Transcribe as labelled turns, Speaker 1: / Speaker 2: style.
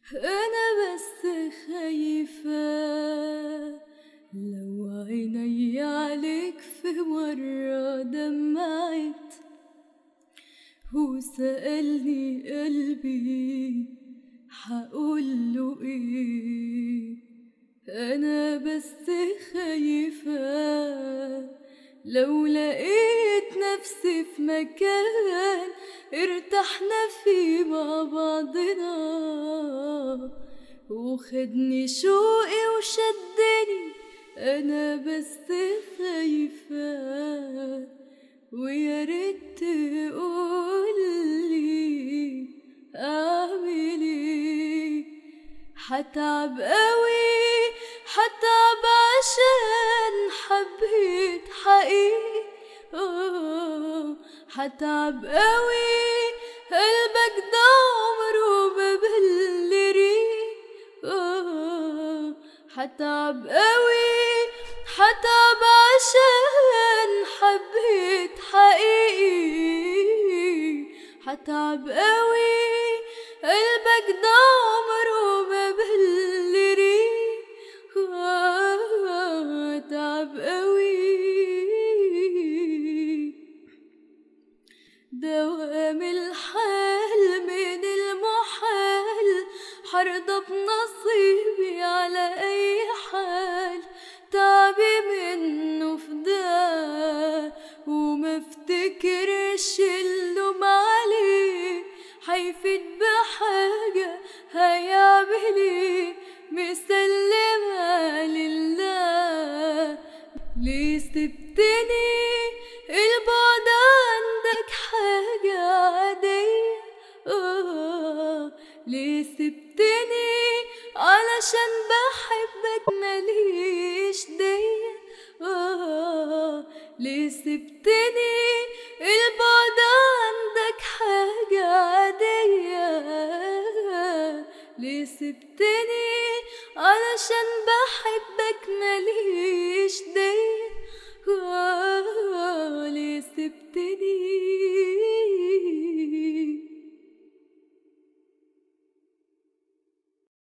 Speaker 1: أنا بس خايفة لو عيني عليك في مرة دمعت وسألني قلبي حقوله ايه أنا بس خايفة لو لقيت نفسي في مكان ارتحنا فيه مع بعضنا وخدني شوقي وشدني انا بس خايفة ويا ريت تقولي اعمل ايه حتعب قوي حتعب عشان حبيت حقيقي آه، حتعب قوي قلبك ده عمره ما بل ريق آه، حتعب قوي حتعب عشان حبيت حقيقي حتعب قوي قلبك ده عمره ما بل ريق آه، تعب قوي دوام الحال من المحال حرضى بنصيبي على أي حال تعبي منه في ده وما افتكرش اللوم عليه هيفيد بحاجة هيعمل ايه مسلمة لله ليه سبتني البعد عندك حاجة عادية آه ليه سبتني علشان بحبك ماليش دية آه ليه سبتني البعد عندك حاجة عادية ليه سبتني علشان بحبك ماليش دية آه